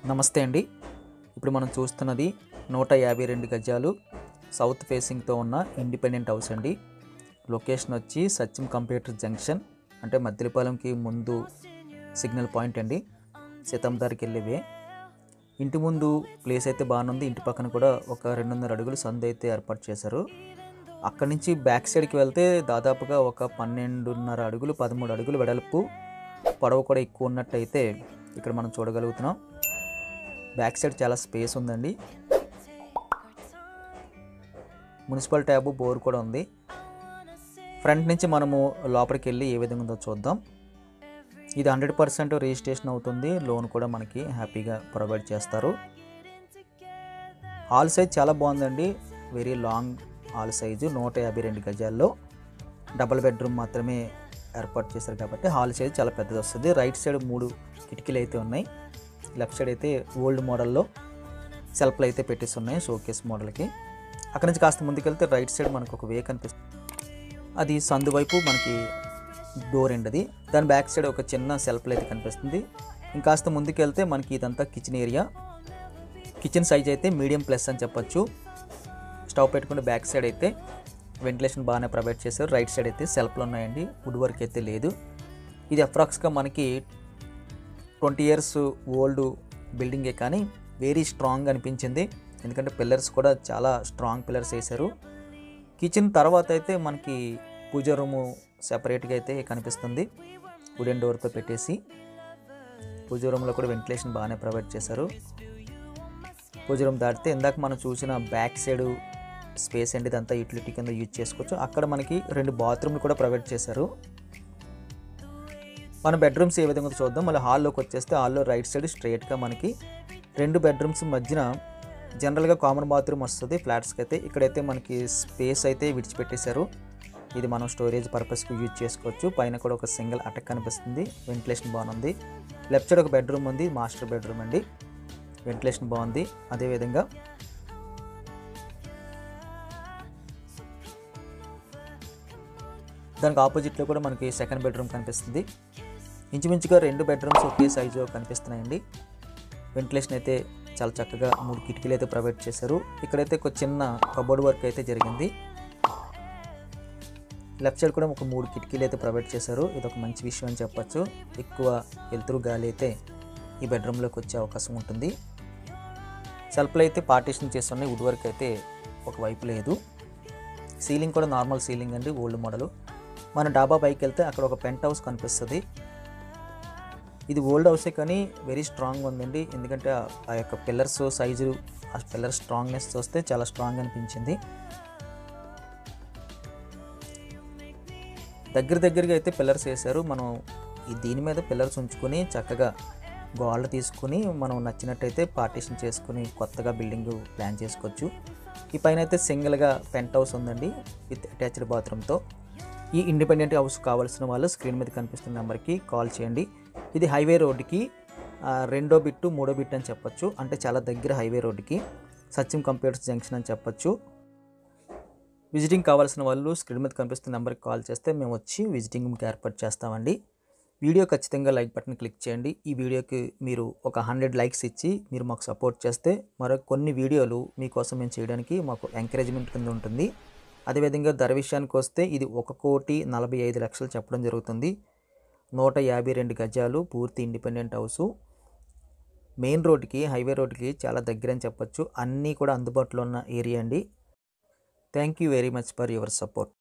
నమస్తే అండి ఇప్పుడు మనం చూస్తున్నది నూట యాభై రెండు గజాలు సౌత్ ఫేసింగ్తో ఉన్న ఇండిపెండెంట్ హౌస్ అండి లొకేషన్ వచ్చి సత్యం కంప్యూటర్ జంక్షన్ అంటే మద్దిలపాలెంకి ముందు సిగ్నల్ పాయింట్ అండి సీతందారికి వెళ్ళేవే ఇంటి ముందు ప్లేస్ అయితే బాగానే ఉంది ఇంటి పక్కన కూడా ఒక రెండున్నర అడుగులు సందు అయితే ఏర్పాటు చేశారు అక్కడి నుంచి బ్యాక్ సైడ్కి వెళ్తే దాదాపుగా ఒక పన్నెండున్నర అడుగులు పదమూడు అడుగులు వెడల్పు పొడవు కూడా ఎక్కువ ఉన్నట్టయితే ఇక్కడ మనం చూడగలుగుతున్నాం బ్యాక్ సైడ్ చాలా స్పేస్ ఉందండి మున్సిపల్ ట్యాబు బోర్ కూడా ఉంది ఫ్రంట్ నుంచి మనము లోపలికి వెళ్ళి ఏ విధంగా ఉందో చూద్దాం ఇది హండ్రెడ్ పర్సెంట్ రిజిస్ట్రేషన్ అవుతుంది లోన్ కూడా మనకి హ్యాపీగా ప్రొవైడ్ చేస్తారు హాల్ సైజ్ చాలా బాగుందండి వెరీ లాంగ్ హాల్ సైజు నూట యాభై రెండు గజాల్లో డబుల్ బెడ్రూమ్ మాత్రమే ఏర్పాటు చేశారు కాబట్టి హాల్ సైజ్ చాలా పెద్దది వస్తుంది రైట్ సైడ్ మూడు కిటికీలు అయితే ఉన్నాయి లెఫ్ట్ సైడ్ అయితే ఓల్డ్ మోడల్లో సెల్ఫ్లు అయితే పెట్టేసి ఉన్నాయి షోకేస్ మోడల్కి అక్కడ నుంచి కాస్త ముందుకెళ్తే రైట్ సైడ్ మనకు ఒక వే కనిపిస్తుంది అది సందు వైపు మనకి డోర్ అండి అది దాని బ్యాక్ సైడ్ ఒక చిన్న సెల్ఫ్లు అయితే కనిపిస్తుంది ఇంకాస్త ముందుకెళ్తే మనకి ఇదంతా కిచెన్ ఏరియా కిచెన్ సైజ్ అయితే మీడియం ప్లస్ అని చెప్పొచ్చు స్టవ్ పెట్టుకుని బ్యాక్ సైడ్ అయితే వెంటిలేషన్ బాగానే ప్రొవైడ్ చేశారు రైట్ సైడ్ అయితే సెల్ఫ్లు ఉన్నాయండి వుడ్ వర్క్ అయితే లేదు ఇది అప్రాక్స్గా మనకి ట్వంటీ ఇయర్స్ ఓల్డ్ బిల్డింగే కానీ వెరీ స్ట్రాంగ్ అనిపించింది ఎందుకంటే పిల్లర్స్ కూడా చాలా స్ట్రాంగ్ పిల్లర్స్ వేశారు కిచెన్ తర్వాత అయితే మనకి పూజ రూము సెపరేట్గా అయితే కనిపిస్తుంది వుడెన్ డోర్తో పెట్టేసి పూజ రూమ్లో కూడా వెంటిలేషన్ బాగానే ప్రొవైడ్ చేశారు పూజ రూమ్ దాటితే ఇందాక మనం చూసిన బ్యాక్ సైడ్ స్పేస్ అండి ఇదంతా యూటిలిటీ కింద యూజ్ చేసుకోవచ్చు అక్కడ మనకి రెండు బాత్రూమ్లు కూడా ప్రొవైడ్ చేశారు మన బెడ్రూమ్స్ ఏ విధంగా ఉందో చూద్దాం మళ్ళీ హాల్లోకి వచ్చేస్తే హాల్లో రైట్ సైడ్ స్ట్రైట్గా మనకి రెండు బెడ్రూమ్స్ మధ్యన జనరల్గా కామన్ బాత్రూమ్ వస్తుంది ఫ్లాట్స్కి అయితే ఇక్కడైతే మనకి స్పేస్ అయితే విడిచిపెట్టేశారు ఇది మనం స్టోరేజ్ పర్పస్కి యూజ్ చేసుకోవచ్చు పైన కూడా ఒక సింగిల్ అటక్ కనిపిస్తుంది వెంటిలేషన్ బాగుంది లెఫ్ట్ సైడ్ ఒక బెడ్రూమ్ ఉంది మాస్టర్ బెడ్రూమ్ అండి వెంటిలేషన్ బాగుంది అదేవిధంగా దానికి ఆపోజిట్లో కూడా మనకి సెకండ్ బెడ్రూమ్ కనిపిస్తుంది ఇంచుమించుగా రెండు బెడ్రూమ్స్ ఒకే సైజు కనిపిస్తున్నాయండి వెంటిలేషన్ అయితే చాలా చక్కగా మూడు కిటికీలు అయితే ప్రొవైడ్ చేశారు ఇక్కడైతే ఒక చిన్న కబోర్డ్ వర్క్ అయితే జరిగింది లెఫ్ట్ సైడ్ కూడా ఒక మూడు కిటికీలు అయితే ప్రొవైడ్ చేశారు ఇది ఒక మంచి విషయం అని చెప్పొచ్చు ఎక్కువ వెలుతురు గాలి అయితే ఈ బెడ్రూమ్లోకి వచ్చే అవకాశం ఉంటుంది సెల్ఫ్లో అయితే పార్టీషన్ చేస్తున్నాయి వుడ్ వర్క్ అయితే ఒక వైపు లేదు సీలింగ్ కూడా నార్మల్ సీలింగ్ అండి ఓల్డ్ మోడల్ మన డాబా పైకి వెళ్తే అక్కడ ఒక పెంట్ హౌస్ కనిపిస్తుంది ఇది ఓల్డ్ హౌసే కానీ వెరీ స్ట్రాంగ్ ఉందండి ఎందుకంటే ఆ- ఆ యొక్క పిల్లర్స్ సైజు ఆ పిల్లర్ స్ట్రాంగ్నెస్ చూస్తే చాలా స్ట్రాంగ్ అనిపించింది దగ్గర దగ్గరగా అయితే పిల్లర్స్ వేశారు మనం ఈ దీని మీద పిల్లర్స్ ఉంచుకొని చక్కగా గోడలు తీసుకుని మనం నచ్చినట్టయితే పార్టీషన్ చేసుకుని కొత్తగా బిల్డింగ్ ప్లాన్ చేసుకోవచ్చు ఈ పైన అయితే సింగిల్గా పెంట్ హౌస్ ఉందండి విత్ అటాచ్డ్ బాత్రూమ్తో ఈ ఇండిపెండెంట్ హౌస్ కావాల్సిన వాళ్ళు స్క్రీన్ మీద కనిపిస్తున్న నెంబర్కి కాల్ చేయండి ఇది హైవే రోడ్డుకి ఆ, రెండో బిట్టు మూడో బిట్ అని చెప్పొచ్చు అంటే చాలా దగ్గర హైవే రోడ్డుకి సత్యం కంప్యూటర్స్ జంక్షన్ అని చెప్పొచ్చు విజిటింగ్ కావాల్సిన వాళ్ళు స్క్రీన్ మీద కనిపిస్తున్న నెంబర్కి కాల్ చేస్తే మేము వచ్చి విజిటింగ్ మీకు ఏర్పాటు చేస్తామండి వీడియో ఖచ్చితంగా లైక్ బటన్ క్లిక్ చేయండి ఈ వీడియోకి మీరు ఒక హండ్రెడ్ లైక్స్ ఇచ్చి మీరు మాకు సపోర్ట్ చేస్తే మరో కొన్ని వీడియోలు మీకోసం మేము చేయడానికి మాకు ఎంకరేజ్మెంట్ కింద ఉంటుంది అదేవిధంగా ధర విషయానికి వస్తే ఇది ఒక కోటి నలభై ఐదు లక్షలు చెప్పడం జరుగుతుంది నూట యాభై రెండు గజాలు పూర్తి ఇండిపెండెంట్ హౌసు మెయిన్ రోడ్డుకి హైవే రోడ్డుకి చాలా దగ్గర అని చెప్పొచ్చు అన్నీ కూడా అందుబాటులో ఉన్న ఏరియా అండి thank you very much for your support